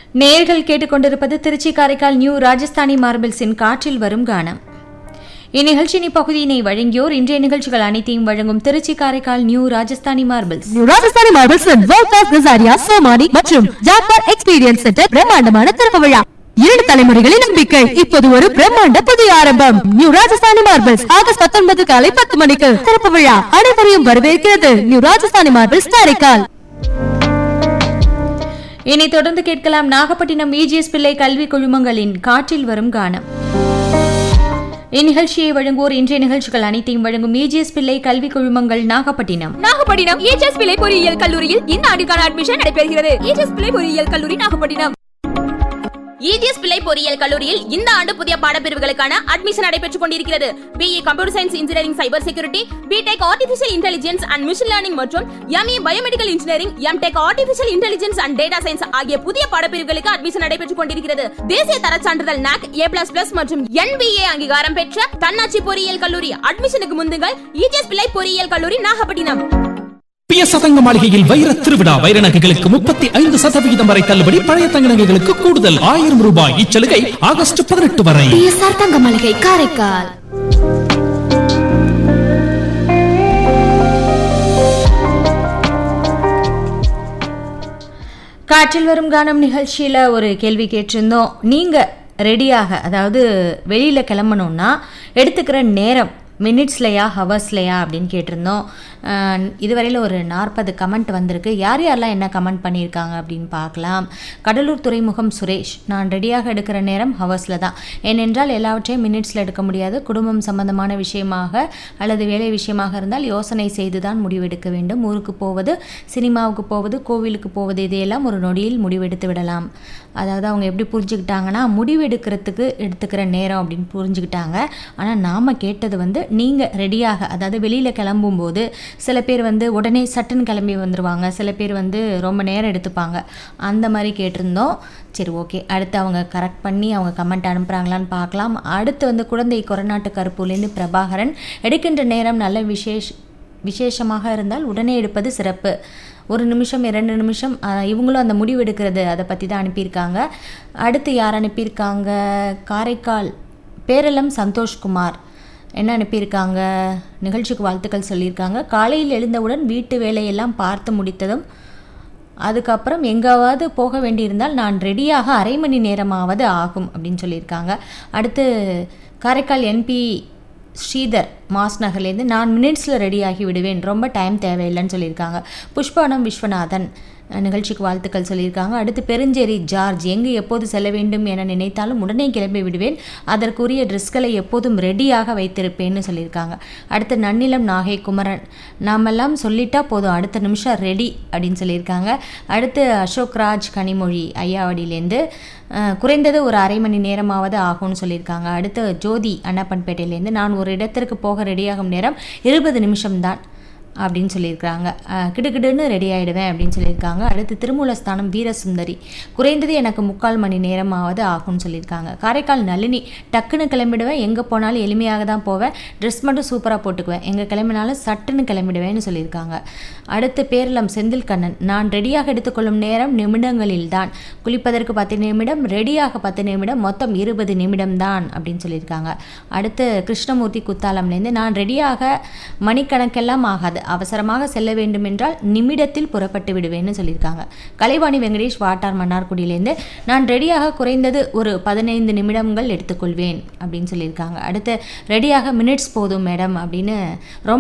நேர்கள் கேட்டுக்கொண்டிருப்பது திருச்சி காரைக்கால் நியூ ராஜஸ்தானி மார்பிள்ஸின் காற்றில் வரும் கானம் இந்நிகழ்ச்சியின் இப்பகுதியினை வழங்கியோர் இன்றைய நிகழ்ச்சிகள் அனைத்தையும் வழங்கும் Trichy Karaikal new Rajasthani marbles new Rajasthani marbles world class Kajaria Somany மற்றும் ஜாக்பார் எக்ஸ்பீரியன்ஸ் சென்டர் பிரம்மாண்டமான திறப்பு விழா இரண்டு தலைமுறைகளின் நம்பிக்கை இப்போது ஒரு பிரம்மாண்ட புதிய ஆரம்பம் நியூ ராஜஸ்தானி மார்பிள்ஸ் ஆகஸ்ட் பத்தொன்பது காலை பத்து மணிக்கு திறப்பு விழா அனைவரையும் வரவேற்கிறது நியூ ராஜஸ்தானி மார்பிள்ஸ் காரைக்கால் இனி தொடர்ந்து கேட்கலாம் நாகப்பட்டினம் இஜிஎஸ் பிள்ளை கல்வி குழுமங்களின் காற்றில் வரும் கானம் இந்நிகழ்ச்சியை வழங்குவோர் இன்றைய நிகழ்ச்சிகள் அனைத்தையும் வழங்கும் இஜிஎஸ் பிள்ளை கல்வி குழுமங்கள் நாகப்பட்டினம் நாகப்பட்டினம் ஏஜஸ் பிள்ளை பொறியியல் கல்லூரியில் இந்த ஆண்டுக்கான அட்மிஷன் நடைபெறுகிறது ஏஜஸ் பிள்ளை பொறியியல் கல்லூரி நாகப்பட்டினம் இஜிஎஸ் பிள்ளை பொறியியல் கல்லூரியில் இந்த ஆண்டு புதிய பாடப்பிரிவுகளுக்கான அட்மிஷன் நடைபெற்றுக் கொண்டிருக்கிறது BE computer science engineering cyber security B Tech artificial intelligence and machine learning மற்றும் ME biomedical engineering M Tech artificial intelligence and data science ஆகிய புதிய பாடப்பிரிவுகளுக்கு அட்மிஷன் நடைபெற்றுக் கொண்டிருக்கிறது தேசிய தர சான்றிதழ் நாக் ஏ பிளஸ் பிளஸ் மற்றும் என்பிஏ அங்கீகாரம் பெற்ற தன்னாட்சி பொறியியல் கல்லூரி அட்மிஷனுக்கு முந்துங்கள் இஜிஎஸ் பிள்ளை பொறியியல் கல்லூரி நாகப்பட்டினம் பிய சதங்க மாளிகையில் வைர திருவிழா வைர நகைகளுக்கு முப்பத்தி ஐந்து சதவிகிதம் வரை தள்ளுபடி பழைய தங்க நகைகளுக்கு கூடுதல் ஆயிரம் ரூபாய் இச்சலுகை ஆகஸ்ட் பதினெட்டு வரை பிஎஸ்ஆர் தங்க மளிகை காரைக்கால் காற்றில் வரும் கானம் நிகழ்ச்சியில் ஒரு கேள்வி கேட்டிருந்தோம் நீங்கள் ரெடியாக அதாவது வெளியில் கிளம்பணுன்னா எடுத்துக்கிற நேரம் மினிட்ஸ்லையா ஹவர்ஸ்லையா அப்படின்னு கேட்டிருந்தோம் அஹ் இதுவரையில் ஒரு நாற்பது கமெண்ட் வந்திருக்கு யார் யாரெல்லாம் என்ன கமெண்ட் பண்ணியிருக்காங்க அப்படின்னு பார்க்கலாம் கடலூர் துறைமுகம் சுரேஷ் நான் ரெடியாக எடுக்கிற நேரம் ஹவர்ஸில் தான் ஏனென்றால் எல்லாவற்றையும் மினிட்ஸில் எடுக்க முடியாது குடும்பம் சம்பந்தமான விஷயமாக அல்லது வேலை விஷயமாக இருந்தால் யோசனை செய்து தான் முடிவெடுக்க வேண்டும் ஊருக்கு போவது சினிமாவுக்கு போவது கோவிலுக்கு போவது இதையெல்லாம் ஒரு நொடியில் முடிவெடுத்து விடலாம் அதாவது அவங்க எப்படி புரிஞ்சுக்கிட்டாங்கன்னா முடிவெடுக்கிறதுக்கு எடுத்துக்கிற நேரம் அப்படின்னு புரிஞ்சுக்கிட்டாங்க ஆனால் நாம் கேட்டது வந்து நீங்கள் ரெடியாக அதாவது வெளியில் கிளம்பும்போது சில பேர் வந்து உடனே சட்டுன்னு கிளம்பி வந்துடுவாங்க சில பேர் வந்து ரொம்ப நேரம் எடுத்துப்பாங்க அந்த மாதிரி கேட்டிருந்தோம் சரி ஓகே அடுத்து அவங்க கரெக்ட் பண்ணி அவங்க கமெண்ட் அனுப்புகிறாங்களான்னு பார்க்கலாம் அடுத்து வந்து குழந்தை கொரநாட்டு கருப்பூர்லேருந்து பிரபாகரன் எடுக்கின்ற நேரம் நல்ல விசேஷ் விசேஷமாக இருந்தால் உடனே எடுப்பது சிறப்பு ஒரு நிமிஷம் இரண்டு நிமிஷம் அஹ், இவங்களும் அந்த முடிவு எடுக்கிறது அதை பற்றி தான் அனுப்பியிருக்காங்க அடுத்து யார் அனுப்பியிருக்காங்க காரைக்கால் பேரளம் சந்தோஷ்குமார் என்ன அனுப்பியிருக்காங்க நிகழ்ச்சிக்கு வாழ்த்துக்கள் சொல்லியிருக்காங்க காலையில் எழுந்தவுடன் வீட்டு வேலையெல்லாம் பார்த்து முடித்ததும் அதுக்கப்புறம் எங்காவது போக வேண்டியிருந்தால் நான் ரெடியாக அரை மணி நேரமாவது ஆகும் அப்படின்னு சொல்லியிருக்காங்க அடுத்து காரைக்கால் என்பி ஸ்ரீதர் மாஸ் நகர்லேருந்து நான் மினிட்ஸில் ரெடியாகி விடுவேன் ரொம்ப டைம் தேவையில்லைன்னு சொல்லியிருக்காங்க புஷ்பானம் விஸ்வநாதன் அஹ், நிகழ்ச்சிக்கு வாழ்த்துக்கள் சொல்லியிருக்காங்க அடுத்து பெருஞ்சேரி ஜார்ஜ் எங்கு எப்போது செல்ல வேண்டும் என நினைத்தாலும் உடனே கிளம்பி விடுவேன் அதற்குரிய ட்ரெஸ்களை எப்போதும் ரெடியாக வைத்திருப்பேன்னு சொல்லியிருக்காங்க அடுத்து நன்னிலம் நாகை குமரன் நாமெல்லாம் சொல்லிட்டா போதும் அடுத்த நிமிஷம் ரெடி அப்படின்னு சொல்லியிருக்காங்க அடுத்து அசோக் ராஜ் கனிமொழி ஐயாவடியிலேருந்து அஹ், குறைந்தது ஒரு அரை மணி நேரமாவது ஆகும்னு சொல்லியிருக்காங்க அடுத்து ஜோதி அன்னப்பன்பேட்டையிலேருந்து நான் ஒரு இடத்திற்கு போக ரெடியாகும் நேரம் இருபது நிமிஷம்தான் அப்படின்னு சொல்லியிருக்காங்க அஹ், கிடுகிடுன்னு ரெடி ஆகிடுவேன் அப்படின்னு சொல்லியிருக்காங்க அடுத்து திருமூலஸ்தானம் வீரசுந்தரி குறைந்தது எனக்கு முக்கால் மணி நேரமாவது ஆகும்னு சொல்லியிருக்காங்க காரைக்கால் நளினி டக்குன்னு கிளம்பிடுவேன் எங்கே போனாலும் எளிமையாக தான் போவேன் ட்ரெஸ் மட்டும் சூப்பராக போட்டுக்குவேன் எங்கே கிளம்பினாலும் சட்டுன்னு கிளம்பிடுவேன்னு சொல்லியிருக்காங்க அடுத்து பேரளம் செந்தில் கண்ணன் நான் ரெடியாக எடுத்துக்கொள்ளும் நேரம் நிமிடங்களில் தான் குளிப்பதற்கு பத்து நிமிடம் ரெடியாக பத்து நிமிடம் மொத்தம் இருபது நிமிடம் தான் அப்படின்னு சொல்லியிருக்காங்க அடுத்து கிருஷ்ணமூர்த்தி குத்தாலம்லேருந்து நான் ரெடியாக மணிக்கணக்கெல்லாம் ஆகாது அவசரமாக செல்ல வேண்டும் என்றால் நிமிடத்தில் புறப்பட்டு விடுவேன்னு சொல்லியிருக்காங்க கலைவாணி வெங்கடேஷ் வாட்டார் மன்னார்குடியிலேருந்து நான் ரெடியாக குறைந்தது ஒரு பதினைந்து நிமிடங்கள் எடுத்துக்கொள்வேன் அப்படின்னு சொல்லியிருக்காங்க அடுத்து ரெடியாக மினிட்ஸ் போதும் மேடம் அப்படின்னு ரொம்ப